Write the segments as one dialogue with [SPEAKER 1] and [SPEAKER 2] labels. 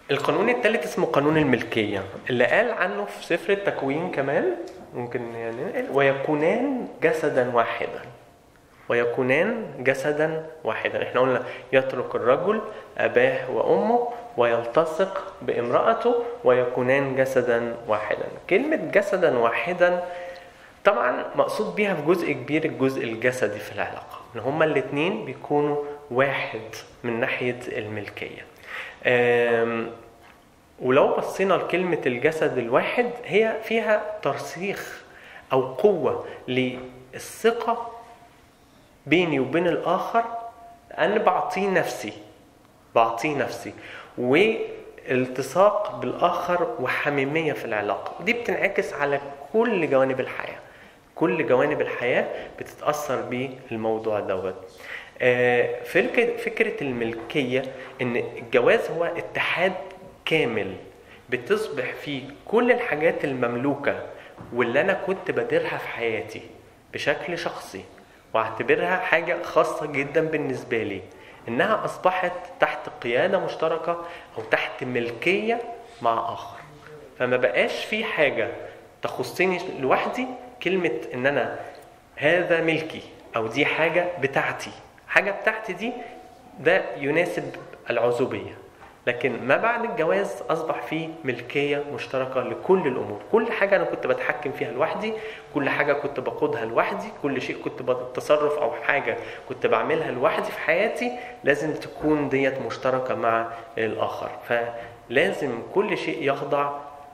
[SPEAKER 1] القانون الثالث اسمه قانون الملكية اللي قال عنه في سفر التكوين كمان ممكن يعني ويكونان جسدا واحدا ويكونان جسدا واحدا احنا قلنا يترك الرجل أباه وأمه ويلتصق بامرأته ويكونان جسدا واحدا كلمة جسدا واحدا طبعا مقصود بيها في جزء كبير الجزء الجسدي في العلاقة ان هما الاتنين بيكونوا واحد من ناحية الملكية آم، ولو بصينا لكلمة الجسد الواحد هي فيها ترسيخ أو قوة للثقة بيني وبين الآخر أنا بعطيه نفسي بعطيه نفسي والتصاق بالآخر وحميمية في العلاقة ودي بتنعكس على كل جوانب الحياة كل جوانب الحياة بتتأثر بالموضوع دوت آه، فكرة فكرة الملكية إن الجواز هو اتحاد كامل بتصبح فيه كل الحاجات المملوكة واللي أنا كنت بديرها في حياتي بشكل شخصي واعتبرها حاجة خاصة جدا بالنسبة لي إنها أصبحت تحت قيادة مشتركة أو تحت ملكية مع آخر فما بقاش في حاجة تخصني لوحدي كلمة إن أنا هذا ملكي أو دي حاجة بتاعتي حاجة بتاعتي دي ده يناسب العزوبية لكن ما بعد الجواز أصبح فيه ملكية مشتركة لكل الأمور كل حاجة أنا كنت بتحكم فيها لوحدي كل حاجة كنت بقودها لوحدي كل شيء كنت بتصرف أو حاجة كنت بعملها لوحدي في حياتي لازم تكون ديت مشتركة مع الآخر فلازم كل شيء يخضع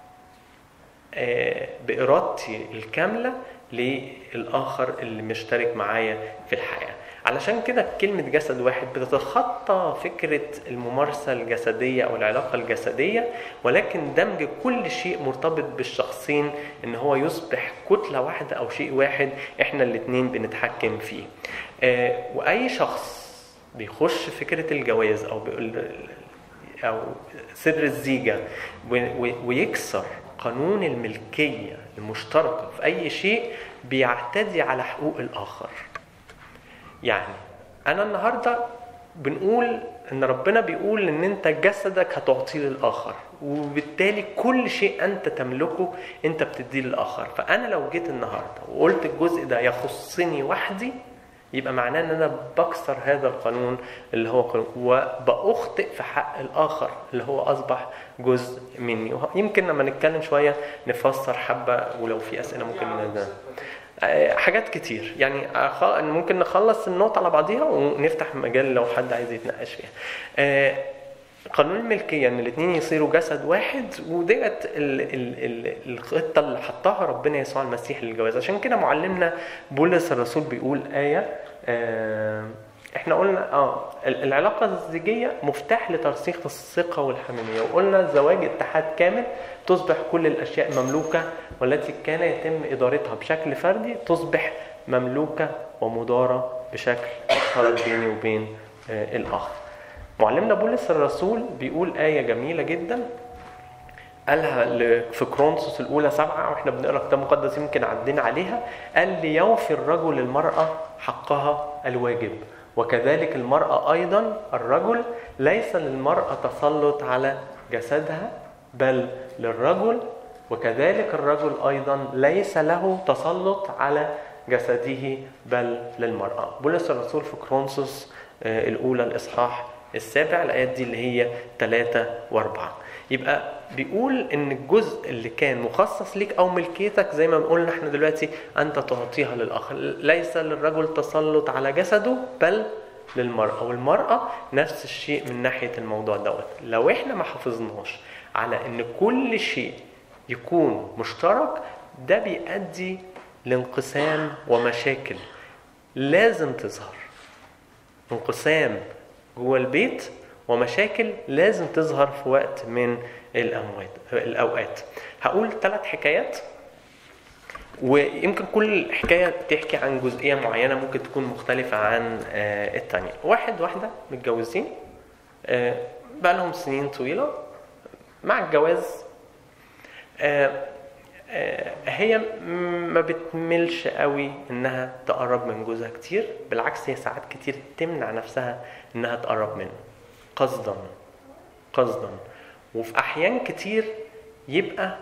[SPEAKER 1] آه، بإرادتي الكاملة للآخر اللي مشترك معايا في الحياة علشان كده كلمة جسد واحد بتتخطى فكرة الممارسة الجسدية أو العلاقة الجسدية ولكن دمج كل شيء مرتبط بالشخصين إن هو يصبح كتلة واحدة أو شيء واحد إحنا الاتنين بنتحكم فيه آه، وأي شخص بيخش فكرة الجواز أو بيقول او سر الزيجه و- و- ويكسر قانون الملكيه المشتركه في اي شيء بيعتدي على حقوق الاخر يعني انا النهارده بنقول ان ربنا بيقول ان انت جسدك هتعطيه للاخر وبالتالي كل شيء انت تملكه انت بتديه للاخر فانا لو جيت النهارده وقلت الجزء ده يخصني وحدي يبقى معناه ان انا بكسر هذا القانون اللي هو قانون وبأخطئ في حق الاخر اللي هو اصبح جزء مني وه- يمكن لما نتكلم شويه نفسر حبه ولو في اسئله ممكن ن- آه، حاجات كتير يعني أخ- ممكن نخلص النقطه على بعضيها ونفتح مجال لو حد عايز يتناقش فيها آه، قانون الملكية ان الاثنين يصيروا جسد واحد وديت ال- ال- ال- الخطة اللي حطها ربنا يسوع المسيح للجواز عشان كده معلمنا بولس الرسول بيقول آية آه، احنا قلنا اه ال- العلاقة الزوجية مفتاح لترسيخ الثقة والحميمية وقلنا الزواج اتحاد كامل تصبح كل الاشياء مملوكة والتي كان يتم ادارتها بشكل فردي تصبح مملوكة ومدارة بشكل مشترك بيني وبين آه، الاخر معلمنا بولس الرسول بيقول آية جميلة جدا قالها ل- في كرونسوس الأولى سبعة وإحنا بنقرأ كتاب مقدس يمكن عدينا عليها قال ليوفي الرجل المرأة حقها الواجب وكذلك المرأة أيضا الرجل ليس للمرأة تسلط على جسدها بل للرجل وكذلك الرجل أيضا ليس له تسلط على جسده بل للمرأة بولس الرسول في كرونسوس آه، الأولى الإصحاح السابع الآيات دي اللي هي ثلاثة وأربعة يبقى بيقول إن الجزء اللي كان مخصص ليك أو ملكيتك زي ما قلنا إحنا دلوقتي أنت تعطيها للآخر ليس للرجل تسلط على جسده بل للمرأة والمرأة نفس الشيء من ناحية الموضوع دوت لو إحنا ما حافظناش على إن كل شيء يكون مشترك ده بيؤدي لانقسام ومشاكل لازم تظهر انقسام جوه البيت ومشاكل لازم تظهر في وقت من الأموات الأوقات هقول ثلاث حكايات ويمكن كل حكاية تحكي عن جزئية معينة ممكن تكون مختلفة عن آه، التانية واحد واحدة متجوزين آه، بقى لهم سنين طويلة مع الجواز آه، آه، هي م- ما بتملش قوي انها تقرب من جوزها كتير بالعكس هي ساعات كتير تمنع نفسها انها تقرب منه قصدا قصدا وفي احيان كتير يبقى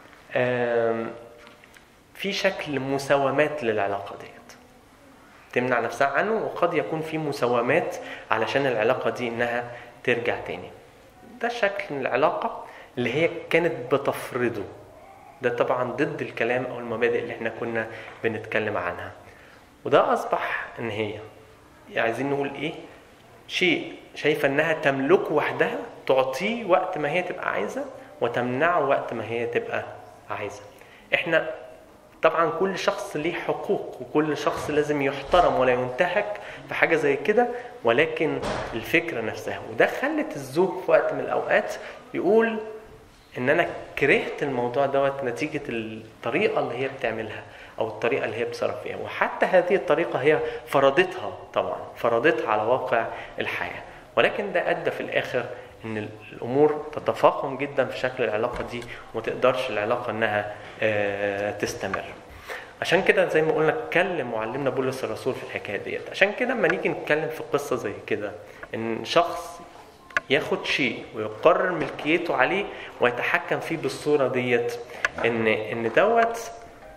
[SPEAKER 1] في شكل مساومات للعلاقه ديت تمنع نفسها عنه وقد يكون في مساومات علشان العلاقه دي انها ترجع تاني ده شكل العلاقه اللي هي كانت بتفرضه ده طبعا ضد الكلام او المبادئ اللي احنا كنا بنتكلم عنها وده اصبح ان هي عايزين نقول ايه شيء شايفه انها تملكه وحدها تعطيه وقت ما هي تبقى عايزه وتمنعه وقت ما هي تبقى عايزه احنا طبعا كل شخص ليه حقوق وكل شخص لازم يحترم ولا ينتهك في حاجة زي كده ولكن الفكرة نفسها وده خلت الزوج في وقت من الأوقات يقول ان انا كرهت الموضوع دوت نتيجه الطريقه اللي هي بتعملها او الطريقه اللي هي بتصرف فيها وحتى هذه الطريقه هي فرضتها طبعا فرضتها على واقع الحياه ولكن ده ادى في الاخر ان الامور تتفاقم جدا في شكل العلاقه دي وما تقدرش العلاقه انها آه، تستمر عشان كده زي ما قلنا اتكلم معلمنا بولس الرسول في الحكايه ديت عشان كده لما نيجي نتكلم في قصه زي كده ان شخص ياخد شيء ويقرر ملكيته عليه ويتحكم فيه بالصورة ديت ان ان دوت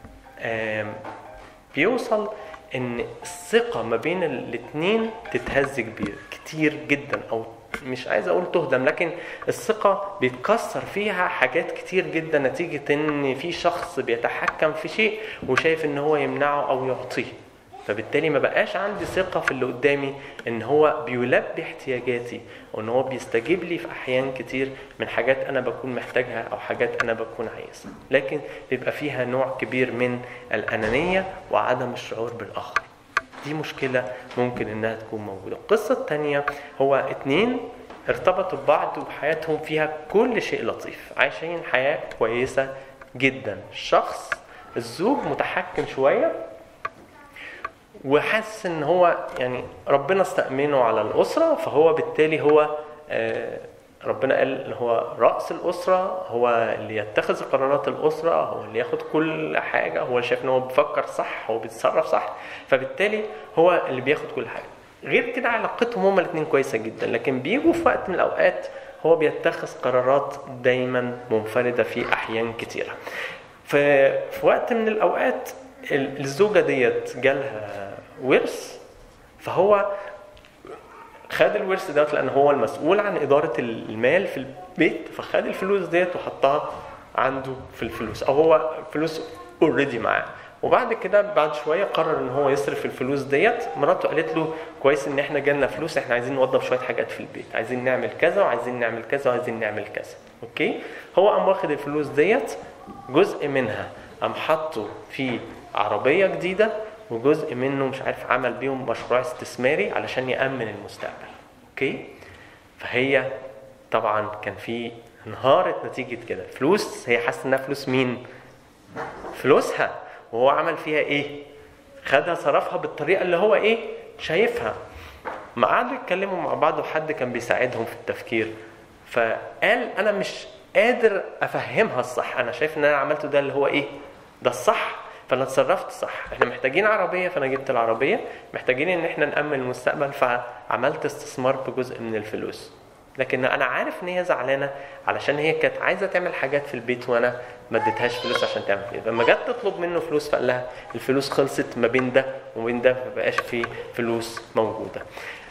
[SPEAKER 1] بيوصل ان الثقة ما بين الاتنين تتهز كبير كتير جدا او مش عايز اقول تهدم لكن الثقة بيتكسر فيها حاجات كتير جدا نتيجة ان في شخص بيتحكم في شيء وشايف ان هو يمنعه او يعطيه فبالتالي ما بقاش عندي ثقة في اللي قدامي ان هو بيلبي احتياجاتي وان هو بيستجيب لي في احيان كتير من حاجات انا بكون محتاجها او حاجات انا بكون عايزها لكن بيبقى فيها نوع كبير من الانانية وعدم الشعور بالاخر دي مشكلة ممكن انها تكون موجودة القصة الثانية هو اتنين ارتبطوا ببعض وحياتهم فيها كل شيء لطيف عايشين حياة كويسة جدا الشخص الزوج متحكم شوية وحاسس ان هو يعني ربنا استأمنه على الأسرة فهو بالتالي هو آه، ربنا قال ان هو رأس الأسرة هو اللي يتخذ قرارات الأسرة هو اللي ياخد كل حاجة هو شايف ان هو بيفكر صح هو بيتصرف صح فبالتالي هو اللي بياخد كل حاجة غير كده علاقتهم هما الاثنين كويسة جدا لكن بيجوا في وقت من الأوقات هو بيتخذ قرارات دايما منفردة في أحيان كتيرة في وقت من الأوقات الزوجة ديت جالها ورث فهو خد الورث دوت لان هو المسؤول عن اداره المال في البيت فخد الفلوس ديت وحطها عنده في الفلوس او هو فلوس اوريدي معاه وبعد كده بعد شويه قرر ان هو يصرف الفلوس ديت مراته قالت له كويس ان احنا جالنا فلوس احنا عايزين نوضب شويه حاجات في البيت عايزين نعمل كذا وعايزين نعمل كذا وعايزين نعمل كذا اوكي هو قام واخد الفلوس ديت جزء منها قام حطه في عربيه جديده وجزء منه مش عارف عمل بيهم مشروع استثماري علشان يامن المستقبل اوكي فهي طبعا كان في انهارت نتيجه كده فلوس هي حاسه انها فلوس مين فلوسها وهو عمل فيها ايه خدها صرفها بالطريقه اللي هو ايه شايفها ما قعدوا يتكلموا مع بعض وحد كان بيساعدهم في التفكير فقال انا مش قادر افهمها الصح انا شايف ان انا عملته ده اللي هو ايه ده الصح فانا اتصرفت صح احنا محتاجين عربيه فانا جبت العربيه محتاجين ان احنا نامن المستقبل فعملت استثمار بجزء من الفلوس لكن انا عارف ان هي زعلانه علشان هي كانت عايزه تعمل حاجات في البيت وانا ما اديتهاش فلوس عشان تعمل كده لما جت تطلب منه فلوس فقال لها الفلوس خلصت ما بين ده وما بين ده ما بقاش في فلوس موجوده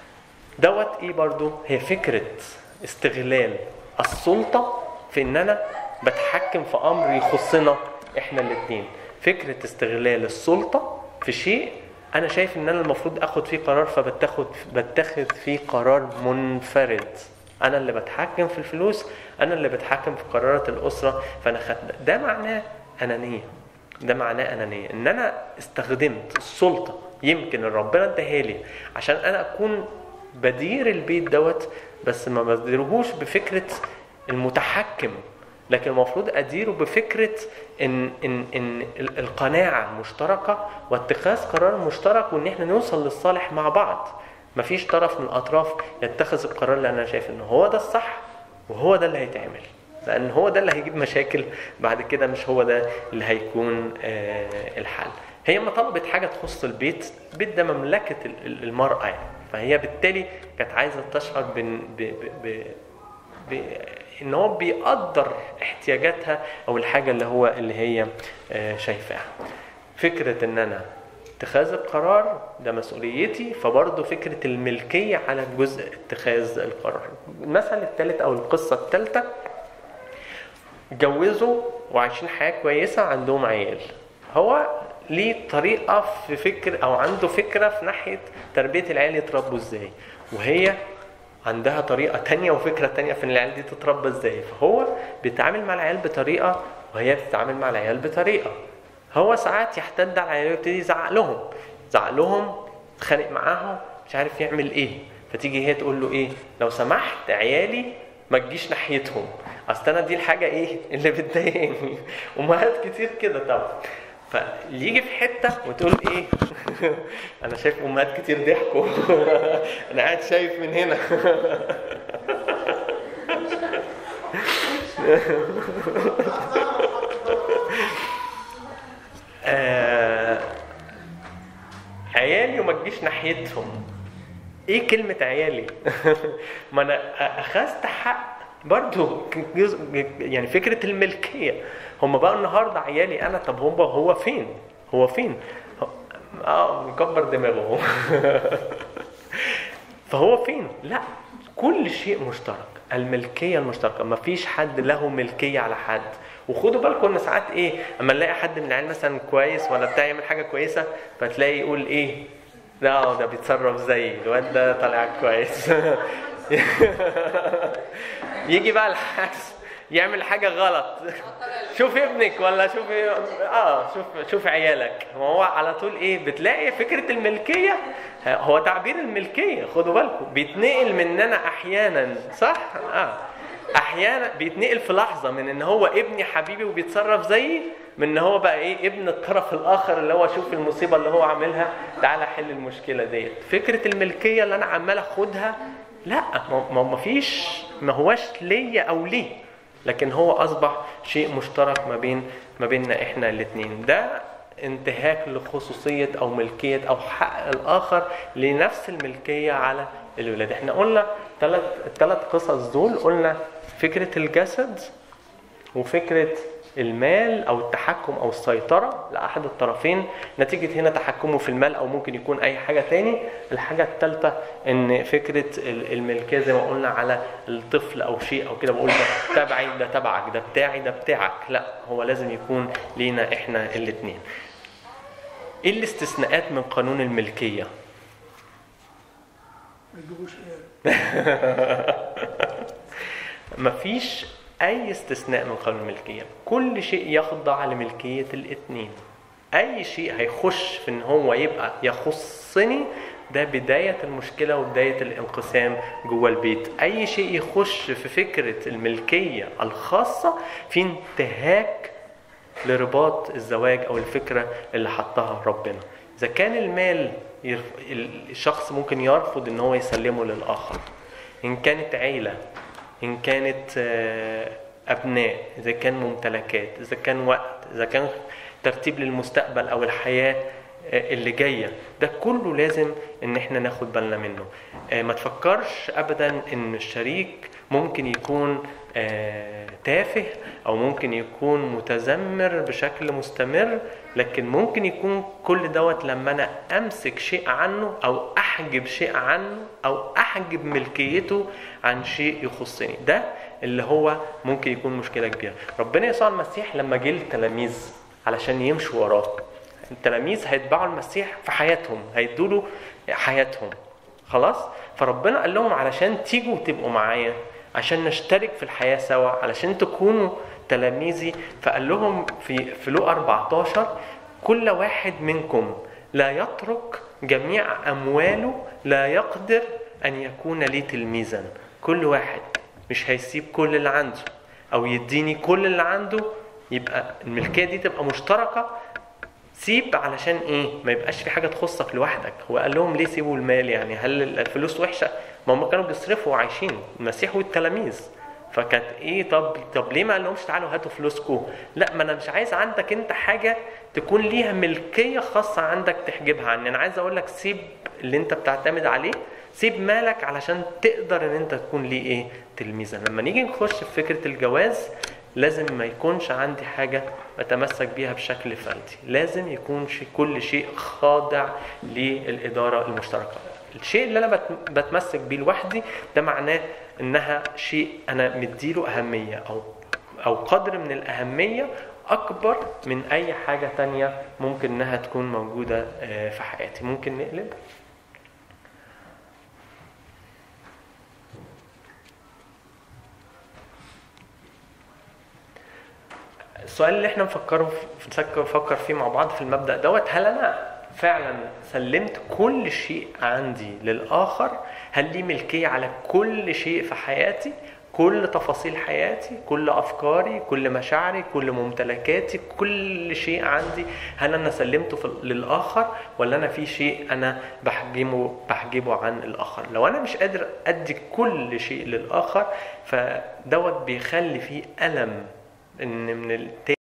[SPEAKER 1] دوت ايه برضو هي فكره استغلال السلطه في ان انا بتحكم في امر يخصنا احنا الاثنين فكره استغلال السلطه في شيء انا شايف ان انا المفروض اخد فيه قرار فبتاخد بتاخد فيه قرار منفرد انا اللي بتحكم في الفلوس انا اللي بتحكم في قرارات الاسره فانا خدت ده معناه انانيه ده معناه انانيه ان انا استخدمت السلطه يمكن ربنا اداها لي عشان انا اكون بدير البيت دوت بس ما بديرهوش بفكره المتحكم لكن المفروض اديره بفكره ان ان ان القناعه المشتركه واتخاذ قرار مشترك وان احنا نوصل للصالح مع بعض مفيش طرف من الاطراف يتخذ القرار اللي انا شايف ان هو ده الصح وهو ده اللي هيتعمل لان هو ده اللي هيجيب مشاكل بعد كده مش هو ده اللي هيكون آه، الحل هي ما طلبت حاجه تخص البيت البيت ده مملكه المراه يعني فهي بالتالي كانت عايزه تشعر ب, ب, ب, ب ان هو بيقدر احتياجاتها او الحاجه اللي هو اللي هي آه، شايفاها فكره ان انا اتخاذ القرار ده مسؤوليتي فبرضه فكره الملكيه على جزء اتخاذ القرار المثل الثالث او القصه الثالثه اتجوزوا وعايشين حياه كويسه عندهم عيال هو ليه طريقه في فكر او عنده فكره في ناحيه تربيه العيال يتربوا ازاي وهي عندها طريقة تانية وفكرة تانية في ان العيال دي تتربى ازاي فهو بيتعامل مع العيال بطريقة وهي بتتعامل مع العيال بطريقة هو ساعات يحتد على العيال ويبتدي يزعق لهم يزعق لهم يتخانق معاهم مش عارف يعمل ايه فتيجي هي تقول له ايه لو سمحت عيالي ما تجيش ناحيتهم اصل انا دي الحاجه ايه اللي بتضايقني امهات كتير كده طبعا فيجي في حته وتقول ايه انا شايف امهات كتير ضحكوا انا قاعد شايف من هنا آه، عيالي وما تجيش ناحيتهم ايه كلمة عيالي؟ ما انا اخذت حق برضو جزء يعني فكرة الملكية هم بقى النهاردة عيالي انا طب هم هو فين؟ هو فين؟ اه مكبر دماغه فهو فين؟ لا كل شيء مشترك الملكية المشتركة ما فيش حد له ملكية على حد وخدوا بالكم ان ساعات ايه اما نلاقي حد من العيال مثلا كويس ولا بتاع يعمل حاجه كويسه فتلاقي يقول ايه لا ده بيتصرف زيي الواد ده طالع كويس يجي بقى العكس يعمل حاجة غلط شوف ابنك ولا شوف اه شوف شوف عيالك هو على طول ايه بتلاقي فكرة الملكية هو تعبير الملكية خدوا بالكم بيتنقل مننا احيانا صح؟ اه احيانا بيتنقل في لحظة من ان هو ابني حبيبي وبيتصرف زيي من ان هو بقى ايه ابن الطرف الاخر اللي هو شوف المصيبة اللي هو عاملها تعالى حل المشكلة ديت فكرة الملكية اللي انا عمال اخدها لا ما ما فيش ما هواش ليا او ليه لكن هو اصبح شيء مشترك ما بين ما بيننا احنا الاثنين ده انتهاك لخصوصيه او ملكيه او حق الاخر لنفس الملكيه على الولاد احنا قلنا ثلاث الثلاث قصص دول قلنا فكره الجسد وفكره المال او التحكم او السيطره لاحد الطرفين نتيجه هنا تحكمه في المال او ممكن يكون اي حاجه تاني الحاجه الثالثه ان فكره الملكيه زي ما قلنا على الطفل او شيء او كده بقول ده تبعي ده تبعك ده بتاعي ده بتاعك لا هو لازم يكون لينا احنا الاثنين ايه الاستثناءات من قانون الملكيه مفيش اي استثناء من قانون الملكيه كل شيء يخضع لملكيه الاثنين اي شيء هيخش في ان هو يبقى يخصني ده بداية المشكلة وبداية الانقسام جوه البيت أي شيء يخش في فكرة الملكية الخاصة في انتهاك لرباط الزواج أو الفكرة اللي حطها ربنا إذا كان المال الشخص ممكن يرفض إن هو يسلمه للآخر إن كانت عيلة إن كانت أبناء إذا كان ممتلكات إذا كان وقت إذا كان ترتيب للمستقبل أو الحياة اللي جاية ده كله لازم إن إحنا ناخد بالنا منه ما تفكرش أبدا إن الشريك ممكن يكون تافه أو ممكن يكون متذمر بشكل مستمر لكن ممكن يكون كل دوت لما أنا أمسك شيء عنه أو أحجب شيء عنه أو أحجب ملكيته عن شيء يخصني ده اللي هو ممكن يكون مشكلة كبيرة ربنا يسوع المسيح لما جه التلاميذ علشان يمشوا وراه التلاميذ هيتبعوا المسيح في حياتهم هيدوا له حياتهم خلاص فربنا قال لهم علشان تيجوا وتبقوا معايا عشان نشترك في الحياة سوا علشان تكونوا تلاميذي فقال لهم في في لو 14 كل واحد منكم لا يترك جميع أمواله لا يقدر أن يكون لي تلميذا كل واحد مش هيسيب كل اللي عنده أو يديني كل اللي عنده يبقى الملكية دي تبقى مشتركة سيب علشان ايه ما يبقاش في حاجه تخصك لوحدك هو قال لهم ليه سيبوا المال يعني هل الفلوس وحشه ما هم كانوا بيصرفوا وعايشين المسيح والتلاميذ فكانت ايه طب طب ليه ما قال لهمش تعالوا هاتوا فلوسكم لا ما انا مش عايز عندك انت حاجه تكون ليها ملكيه خاصه عندك تحجبها عني انا عايز اقول لك سيب اللي انت بتعتمد عليه سيب مالك علشان تقدر ان انت تكون ليه ايه تلميذا لما نيجي نخش في فكره الجواز لازم ما يكونش عندي حاجة أتمسك بيها بشكل فردي لازم يكون شي كل شيء خاضع للإدارة المشتركة الشيء اللي أنا بت- بتمسك بيه لوحدي ده معناه إنها شيء أنا مديله أهمية أو أو قدر من الأهمية أكبر من أي حاجة تانية ممكن إنها تكون موجودة آه، في حياتي ممكن نقلب السؤال اللي احنا نفكره في نفكر فيه مع بعض في المبدأ دوت هل انا فعلا سلمت كل شيء عندي للآخر هل لي ملكية على كل شيء في حياتي كل تفاصيل حياتي كل أفكاري كل مشاعري كل ممتلكاتي كل شيء عندي هل أنا سلمته في للآخر ولا أنا في شيء أنا بحجمه بحجبه عن الآخر لو أنا مش قادر أدي كل شيء للآخر فدوت بيخلي فيه ألم ان من التاني